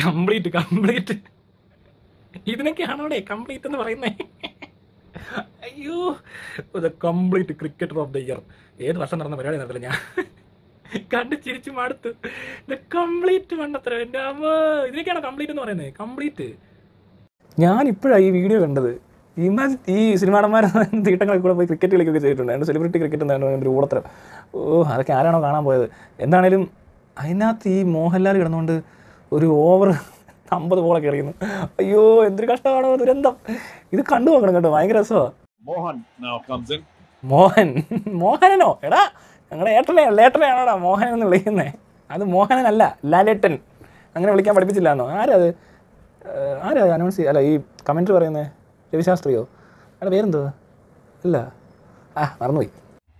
Complete complete ഇതിനൊക്കെയാണോടെ complete എന്ന് പറയുന്നേ അയ്യോ the complete cricketer of the year ഏത് വർഷം നടന്ന പരിപാടി നടത്തില്ല ഞാൻ കണ്ട് ചിരിച്ചു മടുത്തു ദ കംപ്ലീറ്റ് മണ്ടത്തര എൻ്റെ അമ്മ ഇതിനൊക്കെയാണ് കംപ്ലീറ്റ് എന്ന് പറയുന്നത് കംപ്ലീറ്റ് ഞാൻ ഇപ്പോഴാണ് ഈ വീഡിയോ കണ്ടത് ഇമാജ് ഈ സിനിമാടന്മാർ തീട്ടങ്ങളൊക്കെ കൂടെ പോയി ക്രിക്കറ്റ് കളിക്കുകയൊക്കെ ചെയ്തിട്ടുണ്ട് അതിൻ്റെ സെലിബ്രിറ്റി ക്രിക്കറ്റ് എന്താണ് ഒരു ഊടത്തരം ഓ അതൊക്കെ ആരാണോ കാണാൻ പോയത് എന്താണേലും അതിനകത്ത് ഈ മോഹൻലാൽ കിടന്നുകൊണ്ട് ഒരു ഓവർ അമ്പത് ബോളൊക്കെ എറിയുന്നു അയ്യോ എന്തൊരു കഷ്ടമാണോ ദുരന്തം ഇത് കണ്ടു നോക്കണം കേട്ടോ ഭയങ്കര രസമാണ് Mohan now comes in. Mohan മോഹനനോ എടാ ഞങ്ങളുടെ ഏട്ടനെ ലേട്ടനെയാണോടാ മോഹൻ എന്ന് വിളിക്കുന്നത് അത് മോഹനനല്ല ലാലേട്ടൻ അങ്ങനെ വിളിക്കാൻ പഠിപ്പിച്ചില്ലാന്നോ ആരാ അത് ഏഹ് ആരാ അനൗൺസ് അല്ല ഈ കമൻറ്റ് പറയുന്നത് രവിശാസ്ത്രിയോ അയാളുടെ പേരെന്തോ ഇല്ല ആ മറന്നുപോയി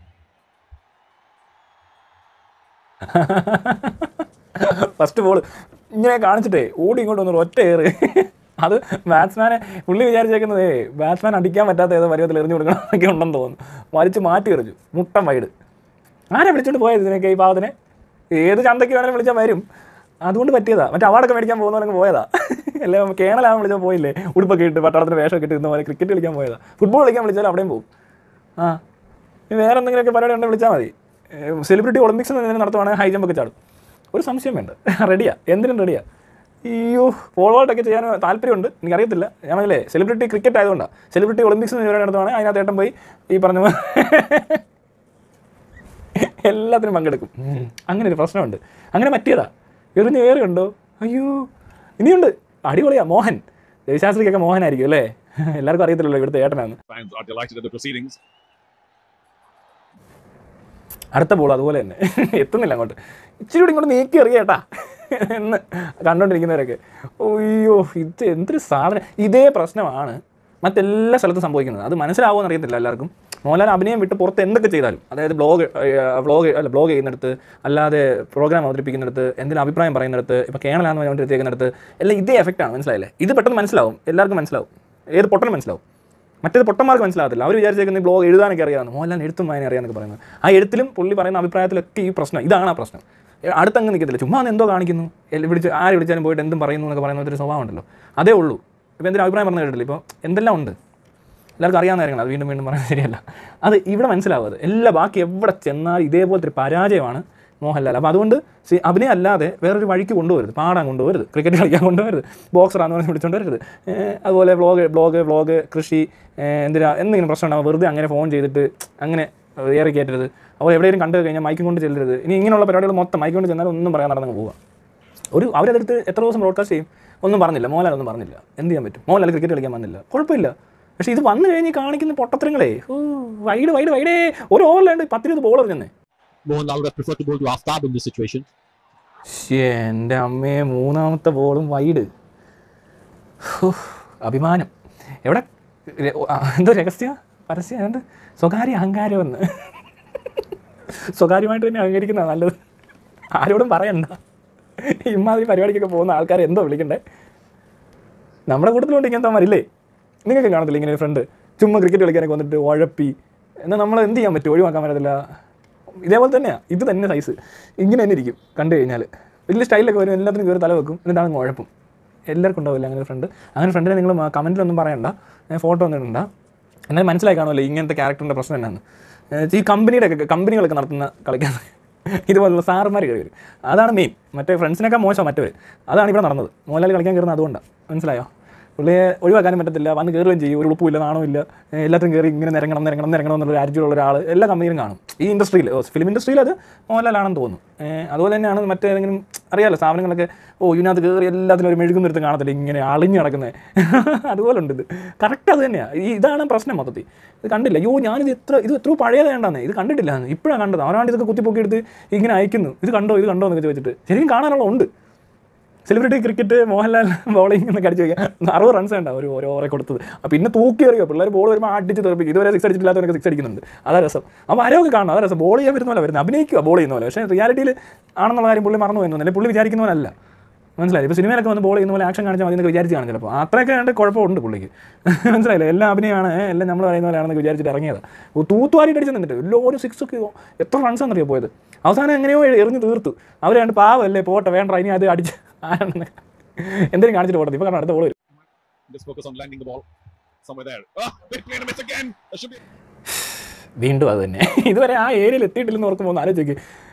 ഫസ്റ്റ് ബോൾ ഇങ്ങനെ കാണിച്ചിട്ടേ ഓടി ഇങ്ങോട്ട് വന്നു ഒറ്റ ഏറ് അത് ബാറ്റ്സ്മാനെ പുള്ളി വിചാരിച്ചേക്കുന്നതേ ബാറ്റ്സ്മാൻ അടിക്കാൻ പറ്റാത്ത ഏതോ പരുവത്തിൽ എറിഞ്ഞു കൊടുക്കണം എന്നൊക്കെ ഉണ്ടെന്ന് തോന്നുന്നു വലിച്ച് മാറ്റി എറിഞ്ഞു മുട്ടം വൈഡ് ആരാ വിളിച്ചോണ്ട് പോയത് ഇതിനൊക്കെ ഈ പാവത്തിനെ ഏത് ചന്തയ്ക്ക് വേണമെങ്കിലും വിളിച്ചാൽ വരും അതുകൊണ്ട് പറ്റിയതാ മറ്റേ അവാർഡൊക്കെ മേടിക്കാൻ പോകുന്നവരങ്ങ് പോയതാ അല്ലേ കേണലാവാൻ വിളിച്ചാൽ പോയില്ലേ ഉടുപ്പൊക്കെ ഇട്ട് പട്ടാളത്തിന് വേഷമൊക്കെ ഇട്ട് ഇരുന്ന പോലെ ക്രിക്കറ്റ് കളിക്കാൻ പോയതാ ഫുട്ബോൾ കളിക്കാൻ വിളിച്ചാൽ അവിടെയും പോകും ആ ഇനി വേറെ എന്തെങ്കിലുമൊക്കെ പരിപാടി ഉണ്ടെങ്കിൽ വിളിച്ചാൽ മതി സെലിബ്രിറ്റി ഒളിമ്പിക്സ് എന്തെങ്കിലും നടത്തുവാണെങ്കിൽ ഹൈ ജമ്പൊക്കെ ചാടും ഒരു സംശയം വേണ്ട റെഡിയാ എന്തിനും റെഡിയാ അയ്യോ പോൾ വാൾട്ടൊക്കെ ചെയ്യാൻ താല്പര്യമുണ്ട് എനിക്കറിയത്തില്ല ഞാൻ പറഞ്ഞില്ലേ സെലിബ്രിറ്റി ക്രിക്കറ്റ് ആയതുകൊണ്ടാണ് സെലിബ്രിറ്റി ഒളിമ്പിക്സ് പരിപാടി നടത്തുവാണെങ്കിൽ അതിനകത്ത് ഏട്ടൻ പോയി ഈ പറഞ്ഞ പോലെ എല്ലാത്തിനും പങ്കെടുക്കും ഉം. അങ്ങനെ ഒരു പ്രശ്നമുണ്ട് അങ്ങനെ പറ്റിയതാ എറിഞ്ഞ് ഏറ് കണ്ടോ അയ്യോ ഇനിയുണ്ട് അടിപൊളിയാ മോഹൻ രവിശാസ്ത്രിക്കൊക്കെ മോഹനായിരിക്കും അല്ലേ എല്ലാവർക്കും അറിയത്തില്ലല്ലോ ഇവിടുത്തെ ഏട്ടനാണ് Fans are delighted at the proceedings. അടുത്ത ബോൾ അതുപോലെ തന്നെ എത്തുന്നില്ല അങ്ങോട്ട് ഇച്ചിരി കൂടി ഇങ്ങോട്ട് നീക്കി എറിയേട്ടാ എന്ന് കണ്ടോണ്ടിരിക്കുന്നവരൊക്കെ അയ്യോ ഇത് എന്തൊരു സാധനം ഇതേ പ്രശ്നമാണ് മറ്റെല്ലാ സ്ഥലത്തും സംഭവിക്കുന്നത് അത് മനസ്സിലാവുമെന്ന് അറിയത്തില്ല എല്ലാവർക്കും മോഹൻലാൽ അഭിനയം വിട്ട് പുറത്ത് എന്തൊക്കെ ചെയ്താലും അതായത് ബ്ലോഗ് വ്ളോഗ് അല്ല ബ്ലോഗ് ചെയ്യുന്നിടത്ത് അല്ലാതെ പ്രോഗ്രാം അവതരിപ്പിക്കുന്നിടത്ത് എന്തെങ്കിലും അഭിപ്രായം പറയുന്നിടത്ത് ഇപ്പോൾ കേണലാന്ന് പറഞ്ഞുകൊണ്ടിരിക്കുന്നിടത്ത് എല്ലാം ഇതേ എഫക്റ്റാണ് മനസ്സിലായില്ലേ ഇത് പെട്ടെന്ന് മനസ്സിലാവും എല്ലാവർക്കും മനസ്സിലാവും ഏത് പൊട്ടനും മനസ്സിലാവും മറ്റേത് പൊട്ടന്മാർക്ക് മനസ്സിലാകത്തില്ല അവർ വിചാരിച്ചേക്കുന്ന ബ്ലോഗ് എഴുതാനൊക്കെ അറിയാമെന്ന് മോഹൻലാൽ എഴുത്തും വായന അറിയാമെന്നൊക്കെ പറയുന്നത് ആ എഴുത്തിലും പുള്ളി പറയുന്ന അഭിപ്രായത്തിലൊക്കെ ഈ പ്രശ്നം ഇതാണ് ആ പ്രശ്നം ഏ, അടുത്തങ്ങ് നിൽക്കത്തില്ല ചുമ്മാ ഒന്ന് എന്തോ കാണിക്കുന്നു എല്ലാം വിളിച്ച് ആര് വിളിച്ചാലും പോയിട്ട് എന്തും പറയുന്നു എന്നൊക്കെ പറയുന്ന ഒരു സ്വഭാവം ഉണ്ടല്ലോ അതേ ഉള്ളൂ ഇപ്പോൾ എന്തെങ്കിലും അഭിപ്രായം പറഞ്ഞു കേട്ടില്ല ഇപ്പോൾ എന്തെല്ലാം ഉണ്ട് എല്ലാവർക്കും അറിയാവുന്ന കാര്യങ്ങൾ അത് വീണ്ടും വീണ്ടും പറയുന്നത് ശരിയല്ല അത് ഇവിടെ മനസ്സിലാവും അത് എല്ലാ ബാക്കി എവിടെ ചെന്നാൽ ഇതേപോലത്തെ ഒരു പരാജയമാണ് മോഹൻലാൽ അപ്പോൾ അതുകൊണ്ട് സി- അഭിനയം അല്ലാതെ വേറൊരു വഴിക്ക് കൊണ്ടുപോകരുത് പാടാൻ കൊണ്ടുപോകരുത് ക്രിക്കറ്റ് കളിക്കാൻ കൊണ്ടുപോകരുത് ബോക്സറാന്ന് പറഞ്ഞ് വിളിച്ചുകൊണ്ട് വരരുത് ഏഹ് അതുപോലെ വ്ളോഗ് ബ്ലോഗ് വ്ളോഗ് കൃഷി ഏഹ് എന്തിനാ എന്തെങ്കിലും പ്രശ്നം ഉണ്ടാവും വെറുതെ അങ്ങനെ ഫോൺ ചെയ്തിട്ട് അങ്ങനെ ഏറെ കയറ്റരുത് അപ്പോൾ എവിടെയെങ്കിലും കണ്ടു കഴിഞ്ഞാൽ മൈക്കും കൊണ്ട് ചെല്ലരുത് ഇനി ഇങ്ങനെയുള്ള പരിപാടികൾ മൊത്തം മൈക്ക് കൊണ്ട് ചെന്നാൽ ഒന്നും പറയാൻ നടന്നങ്ങ് പോവുക ഒരു അവരതെടുത്ത് എത്ര ദിവസം ബ്രോഡ്കാസ്റ്റ് ചെയ്യും ഒന്നും പറഞ്ഞില്ല മോഹൻലാൽ ഒന്നും പറഞ്ഞില്ല എന്ത് ചെയ്യാൻ പറ്റും മോഹൻലാൽ ക്രിക്കറ്റ് കളിക്കാൻ വന്നില്ല കുഴപ്പമില്ല പക്ഷേ ഇത് വന്നു കഴിഞ്ഞ് ഈ കാണിക്കുന്ന പൊട്ടത്തരങ്ങളെ ഓ വൈഡ് വൈഡ് വൈഡേ ഒരു ഓവറിലുണ്ട് പത്തിരുപത് ബോൾ എറിഞ്ഞെന്നേ Mohanlal would have preferred to bowl to Aftab in this situation. എൻ്റെ അമ്മയെ മൂന്നാമത്തെ ബോളും വൈഡ് ഹോ, അഭിമാനം എവിടെ ര- ആ, എന്തോ രഹസ്യ പരസ്യം എന്ത് സ്വകാര്യ അഹങ്കാരമെന്ന് സ്വകാര്യമായിട്ട് തന്നെ അഹങ്കരിക്കുന്നതാണ് നല്ലത് ആരോടും പറയണ്ട ഇമാതിരി പരിപാടിക്കൊക്കെ പോകുന്ന ആൾക്കാരെ എന്തോ വിളിക്കണ്ടേ നമ്മുടെ കൂട്ടത്തിലുണ്ട് ഇങ്ങനത്തെ മരില്ലേ നിങ്ങൾക്ക് കാണത്തില്ല ഇങ്ങനെ ഒരു ഫ്രണ്ട് ചുമ്മാ ക്രിക്കറ്റ് കളിക്കാനൊക്കെ വന്നിട്ട് ഉഴപ്പി എന്നാൽ നമ്മൾ എന്ത് ചെയ്യാൻ പറ്റും ഒഴിവാക്കാൻ പറ്റത്തില്ല ഇതേപോലെ തന്നെയാണ് ഇത് തന്നെ സൈസ് ഇങ്ങനെ തന്നെ ഇരിക്കും കണ്ടു കഴിഞ്ഞാൽ വലിയ സ്റ്റൈലൊക്കെ വരും എല്ലാത്തിനും കയറി തല വെക്കും എന്നിട്ടാണ് അങ്ങ് ഉഴപ്പും എല്ലാവർക്കും ഉണ്ടാവില്ല അങ്ങനെ ഫ്രണ്ട് അങ്ങനെ ഫ്രണ്ടിനെ നിങ്ങൾ കമൻറ്റിലൊന്നും പറയണ്ട ഞാൻ ഫോട്ടോ ഒന്നും ഇടണ്ട എന്നാൽ മനസ്സിലായി കാണുമല്ലോ ഇങ്ങനത്തെ ക്യാരക്ടറിൻ്റെ പ്രശ്നം എന്നാണ് ഏഹ് ഈ കമ്പനിയുടെ ഒക്കെ കമ്പനികളൊക്കെ നടത്തുന്ന കളിക്കാൻ ഇതുപോലുള്ള സാറുമാർ കയറി വരും അതാണ് മെയിൻ മറ്റേ ഫ്രണ്ട്സിനൊക്കെ മോശം മറ്റവർ അതാണ് ഇവിടെ നടന്നത് മോഹൻലാൽ കളിക്കാൻ കയറുന്നത് അതുകൊണ്ടാണ് മനസ്സിലായോ പുള്ളിയെ ഒഴിവാക്കാനും പറ്റത്തില്ല വന്ന് കയറുകയും ചെയ്യും ഒരു ഉളുപ്പുമില്ല നാണമില്ല ഏഹ് എല്ലാത്തിനും കയറി ഇങ്ങനെ നിരങ്ങണം നിരങ്ങണം നിരങ്ങണം എന്നുള്ള ആറ്റിറ്റ്യൂഡുള്ള ഒരാൾ എല്ലാ കമ്പനിയിലും കാണും ഈ ഇൻഡസ്ട്രിയിൽ ഫിലിം ഇൻഡസ്ട്രിയിൽ അത് മോഹൻലാലാണെന്ന് തോന്നുന്നു ഏഹ് അതുപോലെ തന്നെയാണ് മറ്റേതെങ്കിലും അറിയാലോ സ്ഥാപനങ്ങളൊക്കെ ഓ ഇതിനകത്ത് കയറി എല്ലാത്തിനും ഒരു മെഴുകുന്നിടത്ത് കാണത്തില്ല ഇങ്ങനെ അളിഞ്ഞു നടക്കുന്നത് അതുപോലെ ഉണ്ട് ഇത് കറക്റ്റ് അത് തന്നെയാണ് ഈ ഇതാണ് പ്രശ്നം മൊത്തത്തിൽ ഇത് കണ്ടില്ല അയ്യോ ഞാനിത് എത്ര ഇത് എത്രയോ പഴയത് വേണ്ടെന്ന് ഇത് കണ്ടിട്ടില്ല ഇപ്പോഴാണ് കണ്ടത് അവനാണ്ട് ഇതൊക്കെ കുത്തിപ്പൊക്കി എടുത്ത് ഇങ്ങനെ അയക്കുന്നു ഇത് കണ്ടോ ഇത് കണ്ടോ എന്നൊക്കെ ചോദിച്ചിട്ട് ശരിക്കും കാണാനുള്ള ഉണ്ട് സെലിബ്രിറ്റി ക്രിക്കറ്റ് മോഹൻലാൽ ബോളിംഗ് എന്നൊക്കെ അടിച്ച് വയ്ക്കുക അറുപത് റൺസ് ഉണ്ടാവും ഒരു ഓരോ ഓവറെ കൊടുത്തത് അപ്പോൾ പിന്നെ തൂക്കി എറിയോ പിള്ളേർ ബോൾ വരുമ്പോൾ അടിച്ച് തെറിപ്പിക്കും ഇതുവരെ സിക്സ് അടിച്ചിട്ടില്ലാത്തവരൊക്കെ സിക്സ് അടിക്കുന്നുണ്ട് അതാ രസം അപ്പോൾ ആരോഗ്യം കാണണം അതാ രസം ബോൾ ചെയ്യാൻ വരുന്ന പോലെ വരുന്നത് അഭിനയിക്കുക ബോൾ ചെയ്യുന്ന പോലെ പക്ഷേ റിയാലിറ്റിയിൽ ആണെന്നുള്ള കാര്യം പുള്ളി മറന്നു പോയെന്നു പുള്ളി വിചാരിക്കുന്ന പോലെ അല്ല മനസ്സിലായി ഇപ്പോൾ സിനിമയിലൊക്കെ വന്ന് ബോൾ ചെയ്യുന്ന പോലെ ആക്ഷൻ കാണിച്ചാൽ മതി എന്നൊക്കെ വിചാരിച്ച് കാണും ചിലപ്പോൾ അത്രയൊക്കെ കണ്ട് കുഴപ്പമുണ്ട് പുള്ളിക്ക് മനസ്സിലായില്ലേ എല്ലാം അഭിനയമാണ് ഏ, എല്ലാം നമ്മൾ പറയുന്ന പോലെയാണെന്ന് വിചാരിച്ചിട്ട് ഇറങ്ങിയത് തൂത്തുവാരിട്ട് അടിച്ച് നിന്നിട്ട് എല്ലാം ഒരു സിക്സ് ഒക്കെ എത്ര റൺസ് എന്നറിയോ പോയത് അവസാനം എങ്ങനെയോ എറിഞ്ഞ് തീർത്തു അവർ കണ്ട് പാവമല്ലേ പോട്ടെ വേണ്ട ഇനി അത് അടിച്ച് ആരാണെന്ന് എന്തെങ്കിലും കാണിച്ചിട്ട് പോട്ടെ ഇപ്പോൾ കാരണം അടുത്ത ബോൾ വരും Just focus on landing the ball somewhere there. Oh, big play and a miss again. That should be. വീണ്ടും അത് തന്നെ ഇതുവരെ ആ ഏരിയയിൽ എത്തിയിട്ടില്ലെന്ന് ഓർക്കുമ്പോൾ ഒന്ന് ആലോചിക്ക്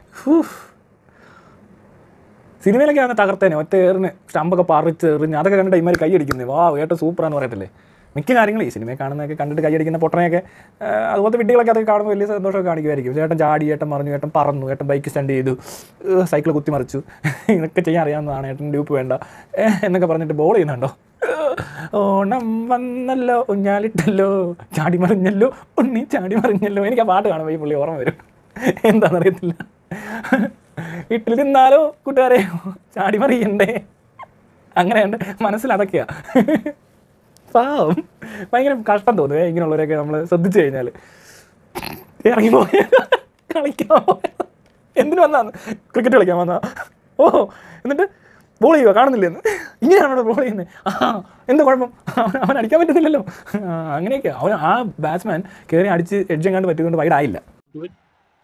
സിനിമയിലൊക്കെ ആണ് തകർത്തേനെ ഒറ്റ ഏറിന് സ്റ്റമ്പൊക്കെ പറിച്ച് എറിഞ്ഞ് അതൊക്കെ കണ്ടിട്ട് ഇമാര് കൈയടിക്കുന്നത് വാ ഏട്ടൻ സൂപ്പറാന്ന് പറയത്തില്ലേ മിക്ക കാര്യങ്ങളും ഈ സിനിമയെ കാണുന്നതൊക്കെ കണ്ടിട്ട് കൈയടിക്കുന്ന പൊട്ടനെയൊക്കെ ആ, അതുപോലത്തെ വിഡ്ഢികളൊക്കെ അതൊക്കെ കാണുമ്പോൾ വലിയ സന്തോഷമൊക്കെ കാണിക്കുമായിരിക്കും ചേട്ടൻ ചാടി ഏട്ടൻ മറിഞ്ഞു ഏട്ടൻ പറന്നു ഏട്ടൻ ബൈക്ക് സ്റ്റണ്ട് ചെയ്തു സൈക്കിൾ കുത്തിമറിച്ചു ഇതൊക്കെ ചെയ്യാൻ അറിയാവുന്നതാണ് ഏട്ടൻ ഡ്യൂപ്പ് വേണ്ട ഏ, എന്നൊക്കെ പറഞ്ഞിട്ട് ബോൾ ചെയ്യുന്നുണ്ടോ ഓണം വന്നല്ലോ ഊഞ്ഞാലിട്ടല്ലോ ചാടി മറിഞ്ഞല്ലോ ഉണ്ണി ചാടി മറിഞ്ഞല്ലോ എനിക്ക് ആ പാട്ട് കാണുമ്പോൾ ഈ പുള്ളി ഓർമ്മ വരും എന്താണെന്നറിയത്തില്ല വീട്ടിൽ നിന്നാലോ കൂട്ടുകാരെ ചാടി മറിയണ്ടേ അങ്ങനെയുണ്ട് മനസ്സിൽ അതൊക്കെയാ പാവം ഭയങ്കര കഷ്ടം തോന്നുവേ ഇങ്ങനെയുള്ളവരെയൊക്കെ നമ്മൾ ശ്രദ്ധിച്ചു കഴിഞ്ഞാൽ ഇറങ്ങി പോയ കളിക്കാൻ പോയ എന്തിനു വന്നാന്ന് ക്രിക്കറ്റ് കളിക്കാൻ വന്നാ ഓ എന്നിട്ട് ബോൾ ചെയ്യുക കാണുന്നില്ലെന്ന് ഇങ്ങനെയാണോ ബോൾ ചെയ്യുന്നത് ആ എന്താ കുഴപ്പം അവൻ അവൻ അടിക്കാൻ പറ്റുന്നില്ലല്ലോ ആ, അങ്ങനെയൊക്കെ അവൻ ആ ബാറ്റ്സ്മാൻ കയറി അടിച്ച് എഡ്ജെങ്ങാണ്ട് പറ്റിയതുകൊണ്ട് വൈഡ് ആയില്ല Do it.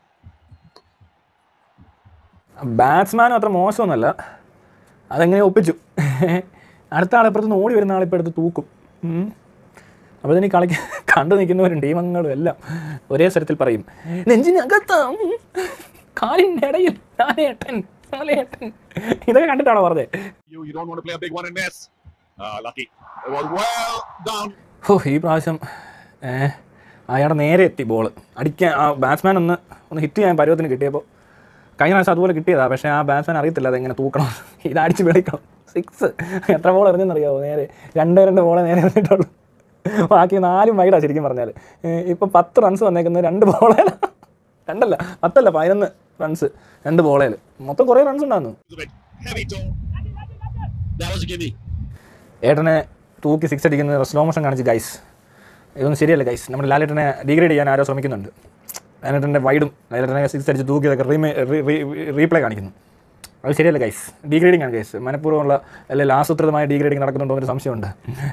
ബാറ്റ്സ്മാനും അത്ര മോശമൊന്നുമല്ല അതെങ്ങനെ ഒപ്പിച്ചു അടുത്ത ആളെപ്പുറത്ത് നിന്ന് ഓടി വരുന്ന ആളിപ്പോൾ എടുത്ത് തൂക്കും ഉം. അപ്പോൾ തന്നെ ഈ കളിക്ക് കണ്ടു നിൽക്കുന്നവരും ടീമംഗങ്ങളും എല്ലാം ഒരേ സ്വരത്തിൽ പറയും നെഞ്ചിനകത്താം കാലിൻ്റെ ഇടയിൽ നാലേട്ടൻ നാലേട്ടൻ ഇതൊക്കെ കണ്ടിട്ടാണോ പറഞ്ഞത് You, you don't want to play a big one in this. Ah, lucky. It was well down. ഓ ഈ പ്രാവശ്യം ഏ, അയാളുടെ നേരെ എത്തി ബോൾ അടിക്കാൻ ആ ബാറ്റ്സ്മാൻ ഒന്ന് ഒന്ന് ഹിറ്റ് ചെയ്യാൻ പരുവത്തിന് കിട്ടിയപ്പോൾ കഴിഞ്ഞ പ്രാവശ്യം അതുപോലെ കിട്ടിയതാ പക്ഷേ ആ ബാറ്റ്സ്മാൻ അറിയത്തില്ല അതെങ്ങനെ തൂക്കണം ഇത് അടിച്ച് വെളിക്കണം സിക്സ് എത്ര ബോൾ എറിഞ്ഞെന്നറിയാമോ നേരെ രണ്ട് രണ്ട് ബോളെ നേരെ എറിഞ്ഞിട്ടുള്ളൂ ബാക്കി നാലും വൈഡാ ശരിക്കും പറഞ്ഞാൽ ഇപ്പം പത്ത് റൺസ് വന്നേക്കുന്നത് രണ്ട് ബോളേൽ രണ്ടല്ല പത്തല്ല പതിനൊന്ന് റൺസ് രണ്ട് ബോളേൽ മൊത്തം കുറേ റൺസ് ഉണ്ടായിരുന്നു It was a bit heavy too. That was a gimme. ഏട്ടനെ തൂക്കി സിക്സ് അടിക്കുന്നത് സ്ലോ മോഷൻ കാണിച്ച് ഗൈസ് ഇതൊന്നും ശരിയല്ല ഗൈസ് നമ്മുടെ ലാലേട്ടനെ ഡിഗ്രേഡ് ചെയ്യാൻ ആരോ ശ്രമിക്കുന്നുണ്ട് ലാലേട്ടൻ്റെ വൈഡും ലാലേട്ടനെ സിക്സ് അടിച്ച് തൂക്കിയതൊക്കെ റീമേ റീപ്ലേ കാണിക്കുന്നു അത് ശരിയല്ല ഗൈസ് ഡീഗ്രേഡിംഗ് ആണ് ഗൈസ് മനഃപൂർവ്വമുള്ള അല്ലെങ്കിൽ ആസൂത്രിതമായ ഡീഗ്രേഡിംഗ് നടക്കുന്നുണ്ടോ എന്നൊരു സംശയമുണ്ട്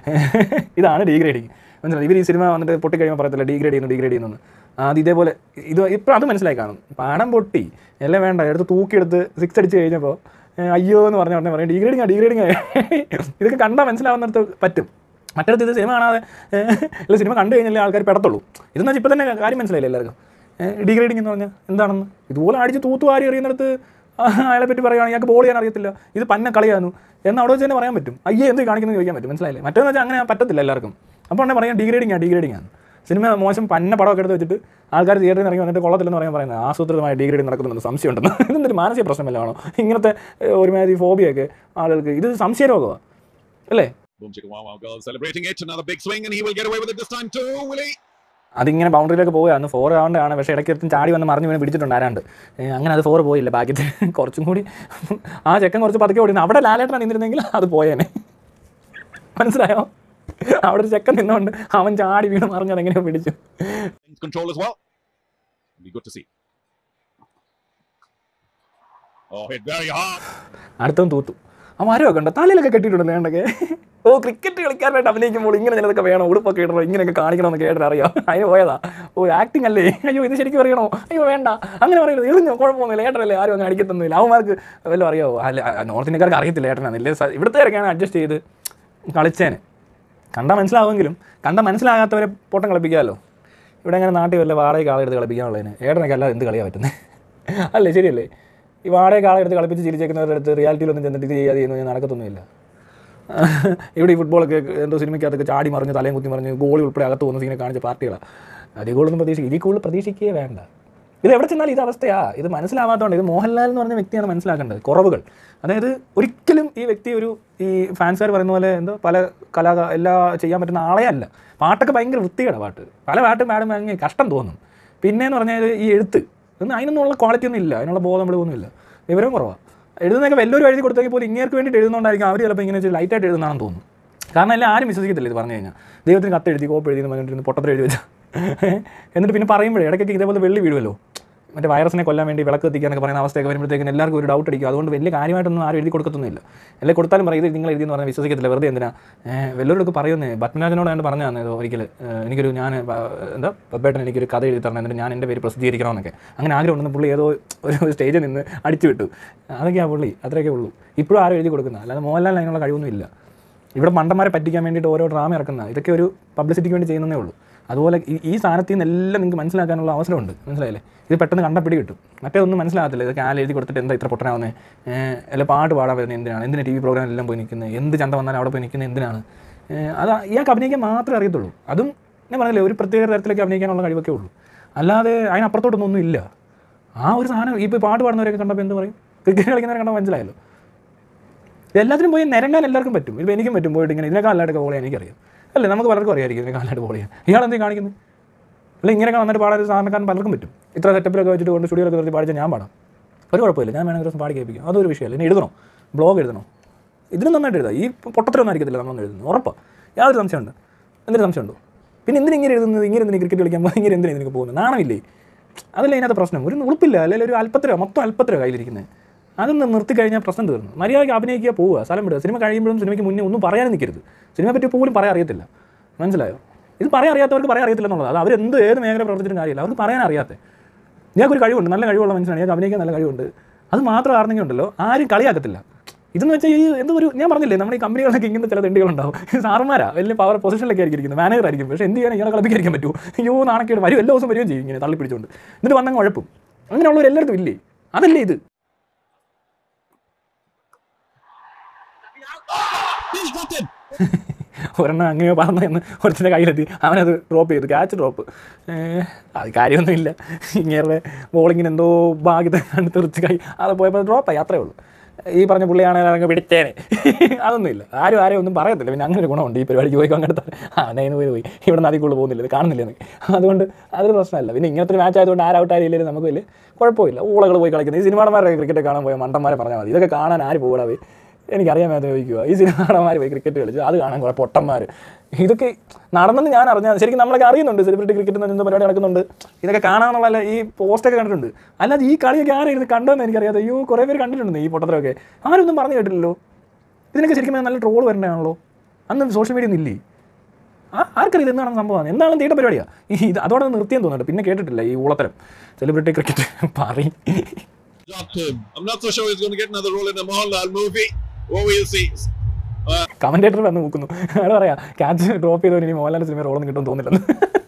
ഇതാണ് ഡീഗ്രേഡിംഗ് മനസ്സിലായി ഇവർ ഈ സിനിമ വന്നിട്ട് പൊട്ടിക്കഴിയുമ്പോൾ പറയത്തില്ല ഡീഗ്രേഡ് ചെയ്യുന്നു ഡീഗ്രേഡ് ചെയ്യുന്നു അത് ഇതേപോലെ ഇത് ഇപ്പോൾ അത് മനസ്സിലായി കാണും പാടം പൊട്ടി എല്ലാം വേണ്ട എടുത്ത് തൂക്കിയെടുത്ത് സിക്സ് അടിച്ച് കഴിഞ്ഞപ്പോൾ ഏ, അയ്യോ എന്ന് പറഞ്ഞ ഉടനെ പറയും ഡീഗ്രേഡിങ് ഡീഗ്രേഡിങ് ഇതൊക്കെ കണ്ടാൽ മനസ്സിലാവുന്നിടത്ത് പറ്റും മറ്റിടത്ത് ഇത് സിനിമ കാണാതെ ഏ, അല്ല സിനിമ കണ്ടു കഴിഞ്ഞാലേ ആൾക്കാർ പെടത്തുള്ളൂ ഇതെന്ന് വെച്ചാൽ ഇപ്പോൾ തന്നെ കാര്യം മനസ്സിലായില്ല എല്ലാവർക്കും ഡീഗ്രേഡിങ് എന്ന് പറഞ്ഞാൽ എന്താണെന്ന് ഇതുപോലെ അടിച്ച് തൂത്തു വാരി എറിയുന്നിടത്ത് അയാളെ പറ്റി പറയുകയാണെങ്കിൽ ഞങ്ങൾക്ക് ബോൾ ചെയ്യാൻ അറിയത്തില്ല ഇത് പന്ന കളിയായിരുന്നു എന്ന് അവിടെ വെച്ച് തന്നെ പറയാൻ പറ്റും അയ്യേ എന്ത് കാണിക്കുന്നത് ചോദിക്കാൻ പറ്റും മനസ്സിലായില്ലേ മറ്റേന്ന് വെച്ചാൽ അങ്ങനെ പറ്റത്തില്ല എല്ലാവർക്കും അപ്പോൾ ഉടനെ പറയാം ഡീഗ്രേഡിങ് ആണ് ഡീഗ്രേഡിങ് ആണ് സിനിമ മോശം പന്ന പടമൊക്കെ എടുത്ത് വെച്ചിട്ട് ആൾക്കാർ തിയേറ്ററിൽ നിന്ന് ഇറങ്ങി വന്നിട്ട് കൊള്ളത്തില്ലെന്ന് പറയാൻ പറയുന്നത് ആസൂത്രിതമായ ഡിഗ്രേഡിങ് നടക്കുന്നുണ്ട് സംശയമുണ്ടെന്ന് ഇതെന്തൊരു മാനസിക പ്രശ്നമല്ല ആണോ ഇങ്ങനത്തെ ഏഹ്, ഒരുമാതിരി ഫോബിയൊക്കെ ആളുകൾക്ക് ഇത് സംശയരോഗമാണ് അല്ലേ Boom chicka wow wow girls celebrating it. Another big swing and he will get away with it this time too, will he? അതിങ്ങനെ ബൗണ്ടറിയിലേക്ക് പോവുകയാണ് ഫോർ ആവേണ്ടതാണ് പക്ഷേ ഇടയ്ക്ക് ചാടി വന്ന് മറിഞ്ഞ് വീണ് പിടിച്ചിട്ടുണ്ട് ആരാണ്ട് ഏഹ്, അങ്ങനെ അത് ഫോർ പോയില്ല ബാക്കി കുറച്ചും കൂടി ആ ചെക്കൻ കുറച്ച് പതുക്കെ ഓടി അവിടെ ലാലേട്ടൻ നിന്നിരുന്നെങ്കിൽ അത് പോയേനെ മനസ്സിലായോ അവിടെ ഒരു ചെക്കൻ നിന്നുകൊണ്ട് അവൻ ചാടി വീണ് മറിഞ്ഞത് എങ്ങനെയോ പിടിച്ചു In control as well. Be good to see. Oh, hit very hard. അടുത്തവൻ തൂത്തു ആ മരമൊക്കെ ഉണ്ട് തലയിലൊക്കെ കെട്ടിയിട്ടുണ്ടല്ലോ വേണ്ടൊക്കെ ഓ ക്രിക്കറ്റ് കളിക്കാനായിട്ട് അഭിനയിക്കുമ്പോൾ ഇങ്ങനെ ചിലതൊക്കെ വേണം ഉടുപ്പൊക്കെ ഇടണം ഇങ്ങനെയൊക്കെ കാണിക്കണമെന്ന് കേട്ടിട്ട് അറിയാം അതിന് പോയതാ ഓ ആക്ടിങ് അല്ലേ അയ്യോ ഇത് ശരിക്കും അറിയണോ അയ്യോ വേണ്ട അങ്ങനെ പറയരുത് എഴുന്നോ കുഴപ്പമൊന്നുമില്ല ഏട്ടനല്ലേ ആരും അങ്ങനെ അടിക്കത്തൊന്നുമില്ല അവന്മാർക്ക് വല്ലതും അറിയാവോ അല്ല നോർത്ത് ഇന്ത്യക്കാർക്ക് അറിയത്തില്ല ഏട്ടനാന്നില്ലേ ഇവിടുത്തെ അഡ്ജസ്റ്റ് ചെയ്ത് കളിച്ചേനെ കണ്ടാൽ മനസ്സിലാവുമെങ്കിലും കണ്ടാൽ മനസ്സിലാകാത്തവരെ പൊട്ടം കളിപ്പിക്കാമല്ലോ ഇവിടെ അങ്ങനെ നാട്ടിൽ വല്ല വാടകയ്ക്ക് ആളെടുത്ത് കളിപ്പിക്കാനുള്ളതിന് ഏട്ടനൊക്കെ അല്ലാതെ എന്ത് കളിയാണ് പറ്റുന്നത് അല്ലേ ശരിയല്ലേ ഈ വാടകയ്ക്ക് ആളെടുത്ത് കളിപ്പിച്ച് ചിരിച്ചേക്കുന്നവരുടെ അടുത്ത് റിയാലിറ്റിയിലൊന്നും ചെന്നിട്ട് ഇത് ചെയ്യാതെ ചെയ്യുന്നു ഞാൻ നടക്കത്തൊന്നുമില്ല ഇവിടെ ഈ ഫുട്ബോളൊക്കെ എന്തോ സിനിമയ്ക്കകത്തൊക്കെ ചാടി മറിഞ്ഞ് തലയും കുത്തി മറിഞ്ഞ് ഗോളി ഉൾപ്പെടെ അകത്ത് പോകുന്ന സീനെ കാണിച്ച പാർട്ടികളാണ് അതിൽ കൂടുതലൊന്നും പ്രതീക്ഷിക്കും ഇതിൽ കൂടുതൽ പ്രതീക്ഷിക്കുകയേ വേണ്ട ഇത് എവിടെ ചെന്നാലും ഇത് അവസ്ഥയാ ഇത് മനസ്സിലാവാത്തതുകൊണ്ട് ഇത് മോഹൻലാൽ എന്ന് പറഞ്ഞ വ്യക്തിയാണ് മനസ്സിലാക്കേണ്ടത് കുറവുകൾ അതായത് ഒരിക്കലും ഈ വ്യക്തി ഒരു ഈ ഫാൻസുകാർ പറയുന്ന പോലെ എന്തോ പല കലാ എല്ലാ ചെയ്യാൻ പറ്റുന്ന ആളെ അല്ല പാട്ടൊക്കെ ഭയങ്കര വൃത്തിയുടെ പാട്ട് പല പാട്ടും മാഡം ഭയങ്കര കഷ്ടം തോന്നും പിന്നെയെന്ന് പറഞ്ഞാൽ ഈ എഴുത്ത് ഒന്നും അതിനൊന്നുള്ള ക്വാളിറ്റി ഒന്നും ഇല്ല അതിനുള്ള ബോധം നമ്മൾ ഒന്നുമില്ല വിവരം കുറവാണ് എഴുതുന്നതൊക്കെ വലിയൊരു എഴുതി കൊടുത്തെങ്കിൽ പോലും ഇങ്ങേർക്ക് വേണ്ടിയിട്ട് എഴുതുന്നതുകൊണ്ടായിരിക്കും അവർ ചിലപ്പോൾ ഇങ്ങനെ ലൈറ്റായിട്ട് എഴുതുന്നതാണെന്ന് തോന്നുന്നു കാരണം എല്ലാം ആരും വിശ്വസിക്കത്തില്ല ഇത് പറഞ്ഞു കഴിഞ്ഞാൽ ദൈവത്തിന് കത്ത് എഴുതി കോപ്പ് എഴുതി എന്ന് പറഞ്ഞിട്ട് പൊട്ടത്തിൽ എഴുതി വെച്ചാൽ എന്നിട്ട് പിന്നെ പറയുമ്പോഴേ ഇടയ്ക്കൊക്കെ ഇതേപോലെ വെള്ളി വീഴുമല്ലോ മറ്റേ വൈറസിനെ കൊല്ലാൻ വേണ്ടി വിളക്ക് എത്തിക്കാനൊക്കെ പറയുന്ന അവസ്ഥയൊക്കെ വരുമ്പോഴത്തേക്കും എല്ലാവർക്കും ഒരു ഡൗട്ട് അടിക്കും അതുകൊണ്ട് വലിയ കാര്യമായിട്ടൊന്നും ആരും എഴുതി കൊടുക്കത്തൊന്നുമില്ല അല്ലെ കൊടുത്താലും പറയും ഇത് നിങ്ങൾ എഴുതി എന്ന് പറഞ്ഞാൽ വിശ്വസിക്കത്തില്ല വെറുതെ എന്തിനാ ഏഹ് വല്ലവരോടൊക്കെ പറയുന്നേ പത്മരാജനോട് ഞാൻ പറഞ്ഞു തന്നെ ഒരിക്കൽ ഏഹ് എനിക്കൊരു ഞാൻ പ- എന്താ പപ്പേട്ടൻ എനിക്കൊരു കഥ എഴുതി തരണം എന്നിട്ട് ഞാൻ എൻ്റെ പേര് പ്രസിദ്ധീകരിക്കണമെന്നൊക്കെ അങ്ങനെ ആഗ്രഹം ഉണ്ടെന്ന് പുള്ളി ഏതോ ഒരു സ്റ്റേജിൽ നിന്ന് അടിച്ചു വിട്ടു അതൊക്കെയാണ് പുള്ളി അത്രയൊക്കെ ഉള്ളൂ ഇപ്പോഴും ആരും എഴുതി കൊടുക്കുന്ന അല്ലാതെ മോഹൻലാലിന് അതിനുള്ള കഴിവൊന്നും ഇല്ല ഇവിടെ മണ്ടന്മാരെ പറ്റിക്കാൻ വേണ്ടിയിട്ട് ഓരോ ഡ്രാമ ഇറക്കുന്ന ഇതൊക്കെ ഒരു പബ്ലിസിറ്റിക്ക് വേണ്ടി ചെയ്യുന്നതേ ഉള്ളൂ അതുപോലെ ഈ- ഈ സാധനത്തിൽ നിന്ന് എല്ലാം നിങ്ങൾക്ക് മനസ്സിലാക്കാനുള്ള അവസരമുണ്ട് മനസ്സിലായില്ലേ ഇത് പെട്ടെന്ന് കണ്ട പിടി കിട്ടും മറ്റേ ഒന്നും മനസ്സിലാകത്തില്ല ഇതൊക്കെ ആൽ എഴുതി കൊടുത്തിട്ട് എന്താ ഇത്ര പൊട്ടനാവുന്നത് അല്ല പാട്ട് പാടാൻ വരുന്നത് എന്തിനാണ് എന്തിനാ ടി വി പ്രോഗ്രാമിലെല്ലാം പോയി നിൽക്കുന്നത് എന്ത് ചന്ത വന്നാലും അവിടെ പോയി നിൽക്കുന്നത് എന്തിനാണ് ഏഹ് അത് ഇയാൾക്ക് അഭിനയിക്കാൻ മാത്രമേ അറിയത്തുള്ളൂ അതും ഞാൻ പറഞ്ഞില്ലേ ഒരു പ്രത്യേക തരത്തിലേക്ക് അഭിനയിക്കാനുള്ള കഴിവൊക്കെ ഉള്ളൂ അല്ലാതെ അതിനപ്പുറത്തോട്ടൊന്നും ഒന്നും ഇല്ല ആ ഒരു സാധനം ഇപ്പോൾ പാട്ട് പാടുന്നവരൊക്കെ കണ്ടപ്പോൾ എന്ത് പറയും ക്രിക്കറ്റ് കളിക്കുന്നവരെ കണ്ടാൽ മനസ്സിലായല്ലോ എല്ലാത്തിനും പോയി നിരങ്ങാൻ എല്ലാവർക്കും പറ്റും ഇപ്പോൾ എനിക്കും പറ്റും പോയിട്ട് ഇങ്ങനെ ഇതിനേക്കാൾ നല്ലതായിട്ട് ബോൾ ചെയ്യാൻ എനിക്കറിയാം അല്ലേ നമുക്ക് പലർക്കും അറിയായിരിക്കും ഇതിനേക്കാൾ നല്ലതായിട്ട് ബോൾ ചെയ്യാൻ ഇയാൾ എന്തെങ്കിലും കാണിക്കുന്നത് അല്ല ഇങ്ങനെയൊക്കെ വന്നിട്ട് പാടാൻ ഒരു സാധാരണക്കാരൻ പലർക്കും പറ്റും ഇത്ര സെറ്റപ്പിലൊക്കെ വെച്ചിട്ട് കൊണ്ട് സ്റ്റുഡിയോയിലൊക്കെ നിർത്തി പാടിച്ചാൽ ഞാൻ പാടാം ഒരു കുഴപ്പമില്ല ഞാൻ വേണമെങ്കിൽ ഒരു ദിവസം പാടി കേൾപ്പിക്കും അതൊരു വിഷയമല്ല ഇനി എഴുതണോ ബ്ലോഗ് എഴുതണോ ഇതിന് നന്നായിട്ട് എഴുതാം ഈ പൊട്ടത്തിലൊന്നും ആയിരിക്കത്തില്ല നമ്മളൊന്നും എഴുതുന്നത് ഉറപ്പാണ് യാതൊരു സംശയമുണ്ട് എന്തൊരു സംശയമുണ്ടോ പിന്നെ എന്തിനാ ഇങ്ങനെ എഴുതുന്നത് ഇങ്ങനെ എന്തിനാ ക്രിക്കറ്റ് കളിക്കാൻ പോകുന്നത് ഇങ്ങനെ എന്തിനാ ഇതിനൊക്കെ പോകുന്നത് നാണമില്ലേ അതല്ല ഇതിനകത്ത് പ്രശ്നം ഒരു ഉളുപ്പില്ല അല്ലെങ്കിൽ ഒരു അല്പത്തരോ മൊത്തം അല്പത്തരോ കയ്യിലിരിക്കുന്നത് അതൊന്ന് നിർത്തി കഴിഞ്ഞാൽ പ്രശ്നം തീർന്നു മര്യാദയ്ക്ക് അഭിനയിക്കുക പോവുക സ്ഥലം വിടുക സിനിമ കഴിയുമ്പോഴും സിനിമയ്ക്ക് മുന്നേ ഒന്നും പറയാനും നിൽക്കരുത് സിനിമയെ പറ്റി പോലും പറയാൻ അറിയത്തില്ല മനസ്സിലായോ ഇത് പറയാൻ അറിയാത്തവർക്ക് പറയാൻ അറിയത്തില്ല എന്നുള്ളത് അത് അവരെന്ത് ഏത് മേഖല പ്രവർത്തിച്ചിട്ടും കാര്യമില്ല അവർക്ക് പറയാൻ അറിയാത്തത് ഞങ്ങൾക്കൊരു കഴിവുണ്ട് നല്ല കഴിവുള്ള മനുഷ്യനാണ് ഞങ്ങൾക്ക് അഭിനയിക്കാൻ നല്ല കഴിവുണ്ട് അത് മാത്രം ആർന്നെങ്കിൽ ഉണ്ടല്ലോ ആരും കളിയാക്കത്തില്ല ഇതെന്ന് വെച്ചാൽ ഈ എന്തോ ഒരു ഞാൻ പറഞ്ഞില്ലേ നമ്മുടെ ഈ കമ്പനികളിലൊക്കെ ഇങ്ങനത്തെ ചില തെണ്ടികളുണ്ടാവും സാറുമാരാ വലിയ പവർ പൊസിഷനിലൊക്കെ ആയിരിക്കും ഇരിക്കുന്നത് മാനേജർ ആയിരിക്കും പക്ഷേ എന്ത് ചെയ്യാൻ ഇയാളെ കളിപ്പിക്കാൻ പറ്റുമോ അയ്യോ നാണക്കേട് വരും എല്ലാ ദിവസവും വരികയും ചെയ്യും ഇങ്ങനെ തള്ളി പിടിച്ചുകൊണ്ട് എന്നിട്ട് വന്നങ്ങ് ഉഴപ്പും അങ്ങനെയുള്ളവർ എല്ലായിടത്തും ഇല്ലേ അതല്ലേ ഇത് He's dropped him. ഒരെണ്ണം അങ്ങനെ പറഞ്ഞെന്ന് ഒരുത്തിൻ്റെ കയ്യിലെത്തി അവനത് ഡ്രോപ്പ് ചെയ്തു ക്യാച്ച് ഡ്രോപ്പ് അത് കാര്യമൊന്നുമില്ല ഇങ്ങനെ ബോളിങ്ങിന് എന്തോ ഭാഗ്യത്തെ കണ്ട് തെറിച്ച് കൈ അത് പോയപ്പോൾ ഡ്രോപ്പായി അത്രേ ഉള്ളൂ ഈ പറഞ്ഞ പുള്ളിയാണെങ്കിൽ അങ്ങ് പിടിച്ചേനെ അതൊന്നുമില്ല ആരും ആരെയും ഒന്നും പറയത്തില്ല പിന്നെ അങ്ങനെ ഒരു ഗുണമുണ്ട് ഈ പരിപാടിക്ക് പോയി പങ്കെടുത്താൽ ആ നൈന് പോയി പോയി ഇവിടെ നദിക്കുള്ളൂ കൂടുതൽ പോകുന്നില്ല ഇത് കാണുന്നില്ല എന്നൊക്കെ അതുകൊണ്ട് അതൊരു പ്രശ്നമല്ല പിന്നെ ഇങ്ങനത്തെ ഒരു മാച്ച് ആയതുകൊണ്ട് ആരും ഔട്ടായില്ലെങ്കിൽ നമുക്ക് വലിയ കുഴപ്പമില്ല ഊളകൾ പോയി കളിക്കുന്നത് ഈ സിനിമാടന്മാരെ ക്രിക്കറ്റ് കാണാൻ പോയ മണ്ടന്മാരെ പറഞ്ഞാൽ മതി ഇതൊക്കെ കാണാൻ ആര് പോകടാവേ എനിക്കറിയാൻ മേത്ത ചോദിക്കുക ഈ സിനിമാടന്മാർ പോയി ക്രിക്കറ്റ് കളിച്ചു അത് കാണാൻ കുറേ പൊട്ടന്മാർ ഇതൊക്കെ നടന്നെന്ന് ഞാൻ അറിഞ്ഞാൽ ശരിക്കും നമ്മളൊക്കെ അറിയുന്നുണ്ട് സെലിബ്രിറ്റി ക്രിക്കറ്റ് എന്ന പരിപാടി നടക്കുന്നുണ്ട് ഇതൊക്കെ കാണാനുള്ള ഈ പോസ്റ്റൊക്കെ കണ്ടിട്ടുണ്ട് അല്ലാതെ ഈ കളിയൊക്കെ ആരും ഇത് കണ്ടതെന്ന് എനിക്കറിയാതെ അയ്യോ കുറേ പേര് കണ്ടിട്ടുണ്ട് ഈ പൊട്ടത്തരമൊക്കെ ആരും ഒന്നും പറഞ്ഞു കേട്ടില്ലല്ലോ ഇതിനൊക്കെ ശരിക്കും പറഞ്ഞാൽ നല്ല ട്രോൾ വരേണ്ടതാണല്ലോ അന്ന് സോഷ്യൽ മീഡിയ ഒന്നും ഇല്ലേ ആ ആർക്കറിയാം ഇത് എന്താണ് സംഭവം എന്താണ് തീട്ട പരിപാടിയാണ് ഈ ഇത് അതോടെ നിർത്തിയെന്ന് തോന്നുന്നുണ്ട് പിന്നെ കേട്ടിട്ടില്ല ഈ ഊളത്തരം സെലിബ്രിറ്റി ക്രിക്കറ്റ് പറയും Dropped him. I'm not so sure he's going to get another role in a Mohanlal movie. What we'll see. Commentator വന്ന് നോക്കുന്നു അയാൾ പറയാ ക്യാച്ച് ഡ്രോപ്പ് ചെയ്തവന് ഇനി മോഹൻലാൽ സിനിമ റോളൊന്നും കിട്ടുമെന്ന് തോന്നില്ലെന്ന്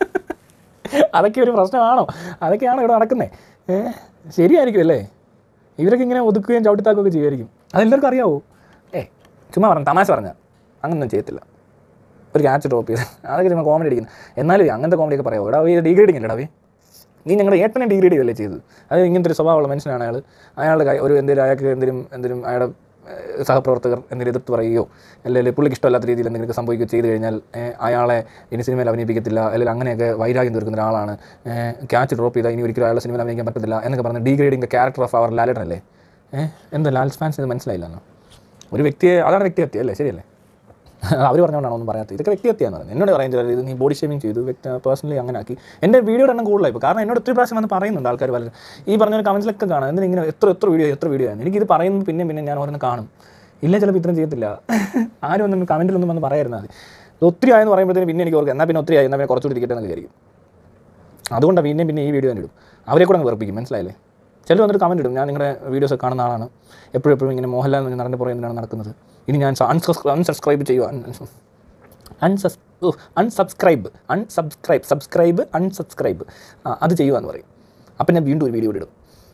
അതൊക്കെ ഒരു പ്രശ്നമാണോ അതൊക്കെയാണ് ഇവിടെ നടക്കുന്നത് ഏഹ് ശരിയായിരിക്കും അല്ലേ ഇവരൊക്കെ ഇങ്ങനെ ഒതുക്കുകയും ചവിട്ടിത്താക്കുകയൊക്കെ ചെയ്യുമായിരിക്കും അതെല്ലാവർക്കും അറിയാവോ ഏ ചുമ്മാ പറഞ്ഞു തമാശ പറഞ്ഞാൽ അങ്ങനൊന്നും ചെയ്യത്തില്ല ഒരു ക്യാച്ച് ഡ്രോപ്പ് ചെയ്ത് അതൊക്കെ ചുമ്മാ കോമഡി അടിക്കുന്നത് എന്നാലും അങ്ങനത്തെ കോമഡിയൊക്കെ പറയാമോ എടാ ഈ ഡീഗ്രേഡിങ് അല്ലടാ നീ ഞങ്ങളുടെ ഏട്ടനെ ഡിഗ്രേഡ് ചെയ്തല്ലേ ചെയ്തത് അത് ഇങ്ങനത്തെ ഒരു സ്വഭാവമുള്ള മനുഷ്യനാണ് അയാൾ അയാളുടെ കൈ- ഒരു എന്തെങ്കിലും അയാൾക്ക് എന്തെങ്കിലും എന്തെങ്കിലും അയാളുടെ ഏഹ്, സഹപ്രവർത്തകർ എന്തെങ്കിലും എതിർത്ത് പറയുകയോ അല്ലെങ്കിൽ പുള്ളിക്ക് ഇഷ്ടമല്ലാത്ത രീതിയിൽ എന്തെങ്കിലും സംഭവിക്കുകയോ ചെയ്തു കഴിഞ്ഞാൽ ഏഹ്, അയാളെ ഇനി സിനിമയിൽ അഭിനയിപ്പിക്കത്തില്ല അല്ലെങ്കിൽ അങ്ങനെയൊക്കെ വൈരാഗ്യം തീർക്കുന്ന ഒരാളാണ് ക്യാച്ച് ഡ്രോപ്പ് ചെയ്താൽ ഇനി ഒരിക്കലും അയാളെ സിനിമയിൽ അഭിനയിക്കാൻ പറ്റത്തില്ല എന്നൊക്കെ പറഞ്ഞ് ഡീഗ്രേഡിങ് ദ ക്യാരക്ടർ ഓഫ് അവർ ലാലേട്ടൻ അല്ലേ ഏഹ്, എന്താ ലാൽ ഫാൻസ് ഇത് മനസ്സിലായില്ലെന്നോ ഒരു വ്യക്തിയെ അതാണ് വ്യക്തിഹത്യ അല്ലേ ശരിയല്ലേ അവർ പറഞ്ഞുകൊണ്ടാണ് ഒന്നും പറയാത്തത് ഇതൊക്കെ വ്യക്തിഹത്യാന്ന് പറയുന്നത് എന്നോട് പറയുന്നത് ഇത് നീ ബോഡി ഷേമിങ് ചെയ്തു വ്യക്തി പേഴ്സണലി അങ്ങനെ ആക്കി എൻ്റെ വീഡിയോയുടെ എണ്ണം കൂടുതലായി ഇപ്പോൾ കാരണം എന്നോട് ഒത്തിരി പ്രാവശ്യം വന്ന് പറയുന്നുണ്ട് ആൾക്കാർ പലരും ഈ പറഞ്ഞ കമൻസിലൊക്കെ കാണാം എന്തിനാ ഇങ്ങനെ എത്ര എത്ര വീഡിയോ എത്ര വീഡിയോ ആണ് എനിക്കിത് പറയുന്നത് പിന്നെ പിന്നെ ഞാൻ ഓരോന്ന് കാണും ഇല്ല ചിലപ്പോൾ ഇത്രയും ചെയ്യത്തില്ല ആരും ഒന്നും കമൻറ്റിലൊന്നും വന്ന് പറയായിരുന്നാൽ മതി ഇത് ഒത്തിരി ആയെന്ന് പറയുമ്പോഴത്തേന് പിന്നെ എനിക്ക് ഓർക്കാം എന്നാൽ പിന്നെ ഒത്തിരി ആയി എന്നാൽ പിന്നെ കുറച്ചുകൂടി ഇരിക്കട്ടെ എന്ന് വിചാരിക്കും അതുകൊണ്ടാണ് പിന്നെയും പിന്നെ ഈ വീഡിയോ തന്നെ ഇടും അവരെ കൂടെ അങ്ങ് വെറുപ്പിക്കും മനസ്സിലായില്ലേ ചിലർ വന്നിട്ട് കമൻറ്റ് ഇടും ഞാൻ നിങ്ങളുടെ വീഡിയോസ് കാണുന്ന ആളാണ് എപ്പോഴും എപ്പോഴും ഇങ്ങനെ മോഹൻലാൽ എന്ന് നടൻ്റെ പുറകെ എന്തിനാണ് നടക്കുന്നത് ഇനി ഞാൻ അൺസബ്സ്ക്രൈബ് ചെയ്യുക unsub unsubscribe unsubscribe subscribe unsubscribe അത് ചെയ്യുക എന്ന് പറയും അപ്പം ഞാൻ വീണ്ടും ഒരു വീഡിയോ ഇടും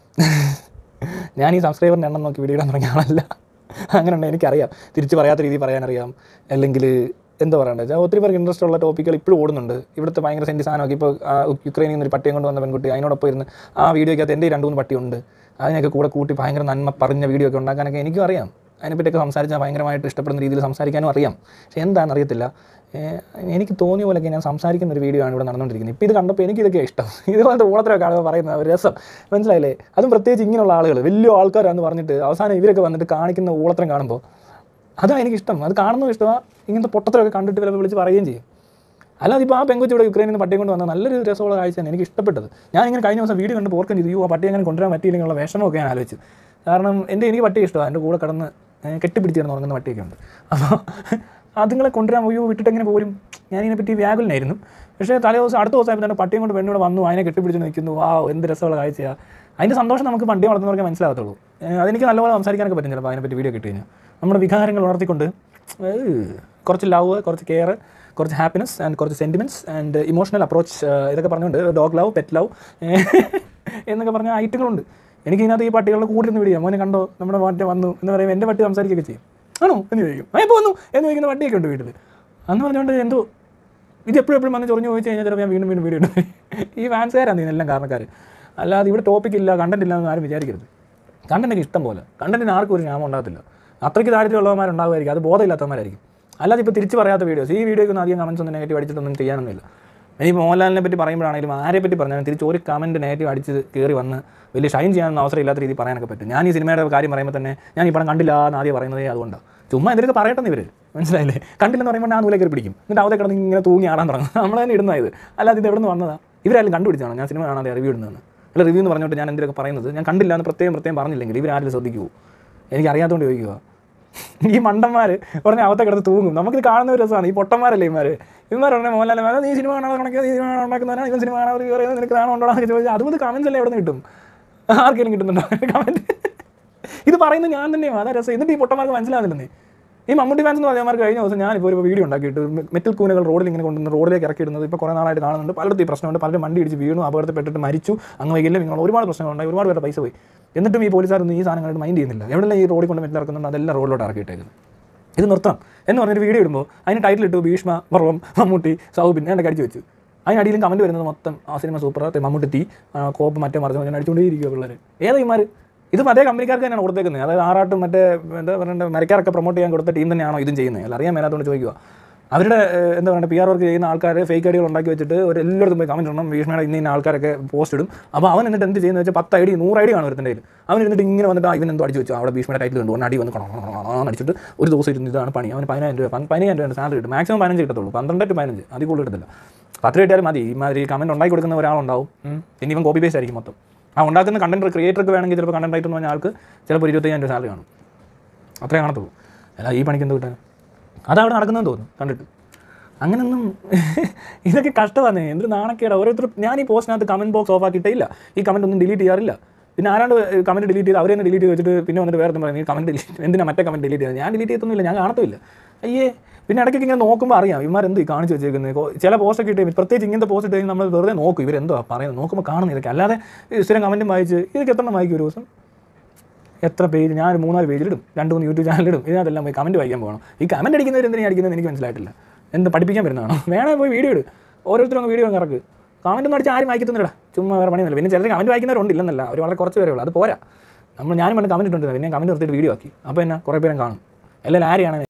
ഞാൻ ഈ സബ്സ്ക്രൈബറിൻ്റെ എണ്ണം നോക്കി വീഡിയോ ഇടാൻ തുടങ്ങിയ ആളല്ല അങ്ങനെ ഉണ്ട് എനിക്കറിയാം തിരിച്ച് പറയാത്ത രീതിയിൽ പറയാനറിയാം അല്ലെങ്കിൽ എന്താ പറയണ്ടത് വെച്ചാൽ ഒത്തിരി പേർക്ക് ഇൻട്രസ്റ്റ് ഉള്ള ടോപ്പിക്കുകൾ ഇപ്പോഴും ഓടുന്നുണ്ട് ഇവിടുത്തെ ഭയങ്കര സെൻറ്റി സാധനമൊക്കെ ഇപ്പോൾ ആ, യുക്രൈനിൽ നിന്ന് ഒരു പട്ടിയെ കൊണ്ട് വന്ന പെൺകുട്ടി അതിനോടൊപ്പം ഇരുന്ന് ആ വീഡിയോയ്ക്കകത്ത് എൻ്റെ രണ്ട് മൂന്ന് പട്ടിയുണ്ട് അതിനൊക്കെ കൂടെ കൂട്ടി ഭയങ്കര നന്മ പറഞ്ഞ വീഡിയോ ഒക്കെ ഉണ്ടാക്കാനൊക്കെ എനിക്കും അറിയാം അതിനെപ്പറ്റിയൊക്കെ സംസാരിച്ചാൽ ഭയങ്കരമായിട്ട് ഇഷ്ടപ്പെടുന്ന രീതിയിൽ സംസാരിക്കാനും അറിയാം പക്ഷേ എന്താണെന്ന് അറിയത്തില്ല ഏഹ് എനിക്ക് തോന്നിയ പോലെയൊക്കെ ഞാൻ സംസാരിക്കുന്ന ഒരു വീഡിയോ ആണ് ഇവിടെ നടന്നുകൊണ്ടിരിക്കുന്നത് ഇപ്പോൾ ഇത് കണ്ടപ്പോൾ എനിക്ക് ഇതൊക്കെ ഇഷ്ടം ഇതുപോലത്തെ ഓളത്തിലൊക്കെ കാണുമ്പോൾ പറയുന്ന ഒരു രസം മനസ്സിലായില്ലേ അതും പ്രത്യേകിച്ച് ഇങ്ങനെയുള്ള ആളുകൾ വലിയ ആൾക്കാരാണെന്ന് പറഞ്ഞിട്ട് അവസാനം ഇവരൊക്കെ വന്നിട്ട് കാണിക്കുന്ന ഊളത്തരം കാണുമ്പോൾ അതാണ് എനിക്കിഷ്ടം അത് കാണുന്നതും ഇഷ്ടമാണ് ഇങ്ങനത്തെ പൊട്ടത്തരമൊക്കെ കണ്ടിട്ട് ചിലപ്പോൾ വിളിച്ച് പറയുകയും ചെയ്യും അല്ലാതെ ഇപ്പോൾ ആ പെങ്കൊച്ച് ഇവിടെ യുക്രൈനിൽ നിന്ന് പട്ടിയെ കൊണ്ട് വന്ന നല്ലൊരു രസമുള്ള കാഴ്ചയാണ് എനിക്ക് ഇഷ്ടപ്പെട്ടത് ഞാൻ ഇങ്ങനെ കഴിഞ്ഞ ദിവസം വീഡിയോ കണ്ട് പോർക്കം ചെയ്തു "അയ്യോ, ആ പട്ടിയെ അങ്ങനെ കൊണ്ടുവരാൻ പറ്റിയില്ലെങ്കിലുള്ള വിഷമമൊക്കെ ഞാൻ ആലോചിച്ചു കാരണം എൻ്റെ എനിക്ക് പട്ടിയെ ഇഷ്ടമാണ് എൻ്റെ കൂടെ കടന്ന് ഏഹ്, കെട്ടിപ്പിടിച്ച് കിടന്ന് ഉറങ്ങുന്ന പട്ടിയൊക്കെ ഉണ്ട് അപ്പോൾ അതുങ്ങളെ കൊണ്ടുവരാൻ അയ്യോ വിട്ടിട്ട് എങ്ങനെ പോരും ഞാനിതിനെ പറ്റി വ്യാകുലനായിരുന്നു പക്ഷേ തലേ ദിവസം അടുത്ത ദിവസം തന്നെ പട്ടിയും കൊണ്ട് പെണ്ണൂടെ വന്നു അതിനെ കെട്ടിപ്പിടിച്ച് നിൽക്കുന്നു ആ എന്ത് രസമുള്ള കാഴ്ചയാണ് അതിൻ്റെ സന്തോഷം നമുക്ക് പണ്ടി വളർത്തുന്നവർക്ക് മനസ്സിലാകത്തുള്ളൂ ഏഹ്, അതെനിക്ക് നല്ലപോലെ സംസാരിക്കാനൊക്കെ പറ്റും ചിലപ്പോൾ അതിനെപ്പറ്റി വീഡിയോ കിട്ടി കഴിഞ്ഞാൽ നമ്മുടെ വികാരങ്ങൾ ഉണർത്തിക്കൊണ്ട് ഏഹ്, കുറച്ച് ലവ് കുറച്ച് കെയർ കുറച്ച് ഹാപ്പിനെസ് ആൻഡ് കുറച്ച് സെൻറ്റിമെൻറ്റ്സ് ആൻഡ് ഇമോഷണൽ അപ്രോച്ച് ഇതൊക്കെ പറഞ്ഞുകൊണ്ട് ഡോഗ് ലവ് പെറ്റ് ലവ് എന്നൊക്കെ പറഞ്ഞ ഐറ്റങ്ങളുണ്ട് എനിക്ക് ഇതിനകത്ത് ഈ പട്ടികളുടെ കൂടെ ഇരുന്ന് വിടിയാം മോനെ കണ്ടോ നമ്മുടെ മറ്റേ വന്നു എന്ന് പറയുമ്പോൾ എൻ്റെ പട്ടി സംസാരിക്കുകയൊക്കെ ചെയ്യും ആണോ എന്ന് ചോദിക്കും ആ ഇപ്പോൾ വന്നു എന്ന് ചോദിക്കുന്ന പട്ടിയൊക്കെ ഉണ്ട് വീട്ടിൽ അന്ന് പറഞ്ഞുകൊണ്ട് എന്തോ ഇത് എപ്പോഴും എപ്പോഴും വന്ന് ചൊറിഞ്ഞു ചോദിച്ചു കഴിഞ്ഞാൽ ചിലപ്പോൾ ഞാൻ വീണ്ടും വീണ്ടും വീഡിയോ ഇടും ഈ ഫാൻസുകാരാണ് ഇതിനെല്ലാം കാരണക്കാർ അല്ലാതെ ഇവിടെ ടോപ്പിക് ഇല്ല കണ്ടന്റ് ഇല്ല എന്ന് ആരും വിചാരിക്കരുത് കണ്ടന്റൊക്കെ ഇഷ്ടം പോലെ കണ്ടന്റിന് ആർക്കും ഒരു ക്ഷാമം ഉണ്ടാകത്തില്ല അത്രയ്ക്ക് ദാരിദ്ര്യമുള്ളവന്മാരുണ്ടാകുമായിരിക്കും അത് ബോധമില്ലാത്തവന്മാരായിരിക്കും അല്ലാതെ ഇപ്പോൾ തിരിച്ച് പറയാത്ത വീഡിയോസ് ഈ വീഡിയോയ്ക്കൊന്നും അധികം കമൻസ് ഒന്നും നെഗറ്റീവ് അടിച്ചിട്ടൊന്നും ചെയ്യാനൊന്നുമില്ല ഇനി മോഹൻലാലിനെ പറ്റി പറയുമ്പോഴാണെങ്കിലും ആരെ പറ്റി പറഞ്ഞാലും തിരിച്ച് ഒരു കമൻറ്റ് നെഗറ്റീവ് അടിച്ച് കയറി വന്ന് വലിയ ഷൈൻ ചെയ്യാനൊന്നും അവസരം ഇല്ലാത്ത രീതിയിൽ പറയാനൊക്കെ പറ്റും ഞാൻ ഈ സിനിമയുടെ കാര്യം പറയുമ്പോൾ തന്നെ ഞാൻ ഈ പടം കണ്ടില്ല എന്ന് ആദ്യം പറയുന്നതേ അതുകൊണ്ടാണ് ചുമ്മാ എന്തൊക്കെ പറയട്ടെ ഇവർ മനസ്സിലായില്ലേ കണ്ടില്ലെന്ന് പറയുമ്പോൾ ഞാൻ നൂലെ കയറി പിടിക്കും എന്നിട്ട് അവിടെ കിടന്ന് ഇങ്ങനെ തൂങ്ങി ആടാൻ തുടങ്ങും നമ്മൾ തന്നെ ഇടുന്നത് അല്ലാതെ ഇത് എവിടെ നിന്ന് വന്നതാണ് ഇവരാരും കണ്ടുപിടിച്ചാണ് ഞാൻ സിനിമ കാണാതെ റിവ്യൂ ഇടുന്നതെന്ന് അല്ല റിവ്യൂ എന്ന് പറഞ്ഞിട്ട് ഞാൻ എന്തൊക്കെ പറയുന്നത് ഞാൻ കണ്ടില്ല എന്ന് പ്രത്യേകം പ്രത്യേകം പറഞ്ഞില്ലെങ്കിൽ ഇവരാരും ശ്രദ്ധിക്കുമോ എനിക്ക് അറിയാത്തതുകൊണ്ട് ചോദിക്കുക ഈ മണ്ടന്മാർ ഉടനെ അവത്തെ കിടന്ന് തൂങ്ങും നമുക്കിത് കാണുന്ന ഒരു രസമാണ് ഈ പൊട്ടന്മാരല്ലേ ഇമാർ ഇവന്മാർ ഉടനെ മോഹൻലാൽ "ആ, നീ സിനിമ കാണാതെ കണക്ക് നീ സിനിമ ഉണ്ടാക്കുന്നവനാണ് ഇവൻ സിനിമ കാണാതെ പറയുന്നത് നിനക്ക് കാണാൻ ഉണ്ടോ എന്നൊക്കെ ചോദിച്ചാൽ അതുപോലെ കമൻസ് എല്ലാം എവിടെ നിന്ന് കിട്ടും ആർക്കെങ്കിലും കിട്ടുന്നുണ്ടോ കമൻറ്റ് ഇത് പറയുന്നത് ഞാൻ തന്നെയാണ് അതാ രസം എന്നിട്ട് ഈ പൊട്ടന്മാർക്ക് മനസ്സിലാകുന്നില്ലെന്നേ ഈ മമ്മൂട്ടി ഫാൻസ് എന്ന് പറഞ്ഞാൽ കഴിഞ്ഞ ദിവസം ഞാനിപ്പോൾ ഒരു വീഡിയോ ഉണ്ടാക്കിയിട്ട് മെറ്റൽ കൂനകൾ റോഡിൽ ഇങ്ങനെ കൊണ്ടുവന്ന് റോഡിലേക്ക് ഇറക്കിയിടുന്നത് ഇപ്പോൾ കുറേ നാളായിട്ട് കാണുന്നുണ്ട് പലയിടത്തും ഈ പ്രശ്നമുണ്ട് പലരും വണ്ടി ഇടിച്ച് വീണു അപകടത്തിൽപ്പെട്ടിട്ട് മരിച്ചു അങ്ങ് വൈകല്യം നിങ്ങൾ ഒരുപാട് പ്രശ്നങ്ങളുണ്ടായി ഒരുപാട് പേരുടെ പൈസ പോയി എന്നിട്ടും ഈ പോലീസുകാരൊന്നും ഈ സാധനങ്ങളായിട്ട് മൈൻഡ് ചെയ്യുന്നില്ല എവിടെല്ലാം ഈ റോഡിൽ കൊണ്ട് മെറ്റൽ ഇറക്കുന്നുണ്ട് അതെല്ലാം റോഡിലോട്ട് ഇറക്കിയിട്ടേക്കുന്നത് ഇത് നിർത്തണം എന്ന് പറഞ്ഞൊരു വീഡിയോ ഇടുമ്പോൾ അതിന് ടൈറ്റിൽ ഇട്ടു ഭീഷ്മ പർവം മമ്മൂട്ടി സൗബിൻ എന്നൊക്കെ അടിച്ച് വെച്ചു അതിനടിയിലും കമൻറ്റ് വരുന്നത് മൊത്തം ആ സിനിമ സൂപ്പർ മമ്മൂട്ടി തീ ആ, കോപ്പ് മറ്റേ മറിച്ച് ഞാൻ അടിച്ചുകൊണ്ടേ ഇരിക്കുക പിള്ളേർ ഏതാ ഇമാർ ഇത് അതേ കമ്പനിക്കാർക്ക് തന്നെയാണ് കൊടുത്തേക്കുന്നത് അതായത് ആറാട്ടും മറ്റേ എന്താ പറയണ്ടേ മരക്കാരൊക്കെ പ്രൊമോട്ട് ചെയ്യാൻ കൊടുത്ത ടീം തന്നെയാണോ ഇതും ചെയ്യുന്നത് അല്ല അറിയാൻ മേലാത്തതുകൊണ്ട് ചോദിക്കുക അവരുടെ ഏഹ്, എന്താ പറയുക പി ആർ വർക്ക് ചെയ്യുന്ന ആൾക്കാർ ഫേക്ക് ഐഡികൾ ഉണ്ടാക്കി വെച്ചിട്ട് ഒരു എല്ലായിടത്തും പോയി കമൻറ്റ് ഇടണം ഭീഷ്മയുടെ ഇന്ന ഇന്ന ആൾക്കാരൊക്കെ പോസ്റ്റ് ഇടും അപ്പോൾ അവൻ എന്നിട്ട് എന്ത് ചെയ്യുന്നത് വെച്ചാൽ പത്ത് ഐ ഡി നൂറ് ഐ ഡി കാണും ഒരുത്തിൻ്റെ കയ്യിൽ അവൻ എന്നിട്ട് ഇങ്ങനെ വന്നിട്ട് ആ, ഇവൻ എന്തോ അടിച്ച് വെച്ചു അവിടെ ഭീഷ്മയുടെ ടൈറ്റിൽ കണ്ടു അടി വന്ന് കൊണ അടിച്ചിട്ട് ഒരു ദിവസം ഇരുന്ന് ഇതാണ് പണി അവന് പതിനായിരം രൂപ പന്ത് പതിനായിരം രൂപ സാലറി കിട്ടും മാക്സിമം പതിനഞ്ച് കിട്ടത്തുള്ളൂ പന്ത്രണ്ട് ടു പതിനഞ്ച് അതിൽ കൂടുതൽ കിട്ടില്ല പത്ത് കിട്ടിയാലും മതി ഇമാതിരി കമൻറ്റ് ഉണ്ടാക്കി കൊടുക്കുന്ന ഒരാളുണ്ടാവും ഉം. പിന്നെ ഇവൻ കോപ്പി പേസ്റ്റ് ആയിരിക്കും മൊത്തം ആ ഉണ്ടാക്കുന്ന കണ്ടന്റ് ക്രിയേറ്റർക്ക് വേണമെങ്കിൽ ചിലപ്പോൾ കണ്ടന്റ് റൈറ്റർ എന്ന് പറഞ്ഞ ആൾക്ക് ചിലപ്പോൾ ഇരുപത്തയ്യായിരം രൂപ സാലറി കാണും അത്രേ കാണത്തുള്ളൂ അല്ല ഈ പണിക്ക് എന്ത് കിട്ടാൻ അതവിടെ നടക്കുന്നതെന്ന് തോന്നുന്നു കണ്ടിട്ട് അങ്ങനൊന്നും ഇതൊക്കെ കഷ്ടമാണ് എന്തൊരു നാണക്കേടാ ഓരോരുത്തർ ഞാൻ ഈ പോസ്റ്റിനകത്ത് കമൻറ്റ് ബോക്സ് ഓഫ് ആക്കിയിട്ടേ ഇല്ല ഈ കമൻറ്റ് ഒന്നും ഡിലീറ്റ് ചെയ്യാറില്ല പിന്നെ ആരാണ്ട് കമൻറ്റ് ഡിലീറ്റ് ചെയ്ത് അവരെ തന്നെ ഡിലീറ്റ് ചെയ്ത് വെച്ചിട്ട് പിന്നെ വന്നിട്ട് വേറെ പറയും ഈ കമൻറ്റ് ഡിലീറ്റ് എന്തിനാ മറ്റേ കമൻറ്റ് ഡിലീറ്റ് ചെയ്തത് ഞാൻ ഡിലീറ്റ് ചെയ്തൊന്നുമില്ല ഞാൻ കാണത്തുമില്ല അയ്യേ പിന്നെ ഇടയ്ക്കൊക്കെ ഇങ്ങനെ നോക്കുമ്പോൾ അറിയാം ഇവന്മാർ എന്ത് ഈ കാണിച്ച് വെച്ചേക്കുന്നത് കൊ- ചില പോസ്റ്റൊക്കെ ഇട്ട് പ്രത്യേകിച്ച് ഇങ്ങനത്തെ പോസ്റ്റ് ഇട്ട് കഴിഞ്ഞാൽ നമ്മൾ വെറുതെ നോക്കും ഇവരെന്തോ പറയുന്നത് നോക്കുമ്പോൾ കാണുന്ന ഇതൊക്കെ അല്ലാതെ ഈ സ്ഥിരം കമൻറ്റും വായിച്ച് ഇതൊക്കെ എത്ര വായിക്കും ഒരു ദിവസം എത്ര പേജ് ഞാൻ ഒരു മൂന്നാല് പേജിലിടും രണ്ട് മൂന്ന് യൂട്യൂബ് ചാനലിടും ഇതിനകത്തെല്ലാം പോയി കമൻറ്റ് വായിക്കാൻ പോകണം ഈ കമൻറ്റ് അടിക്കുന്നവർ എന്തിനാണ് അടിക്കുന്നത് എനിക്ക് മനസ്സിലായിട്ടില്ല എന്ത് പഠിപ്പിക്കാൻ വരുന്നതാണോ വേണേ പോയി വീഡിയോ ഇട് ഓരോരുത്തരും അങ്ങ് വീഡിയോ ഇറക്ക് കമൻറ്റ് ഒന്നും അടിച്ച് ആരും വായിക്കത്തുന്നില്ല ചുമ്മാ വേറെ പണിയൊന്നുമില്ല പിന്നെ ചിലർ കമൻറ്റ് വായിക്കുന്നവരുണ്ട് ഇല്ലെന്നല്ല അവർ വളരെ കുറച്ച് പേരേ ഉള്ളൂ അത് പോരാ നമ്മൾ ഞാനും പണ്ട് കമൻറ്റ് ഇട്ടുണ്ട് പിന്നെ കമൻറ്റ് നിർത്തിയിട്ട് വീഡിയോ ആക്കി അപ്പോൾ എന്നാ കുറേ പേരും കാണും എല്ലാവരും ആരെയാണ്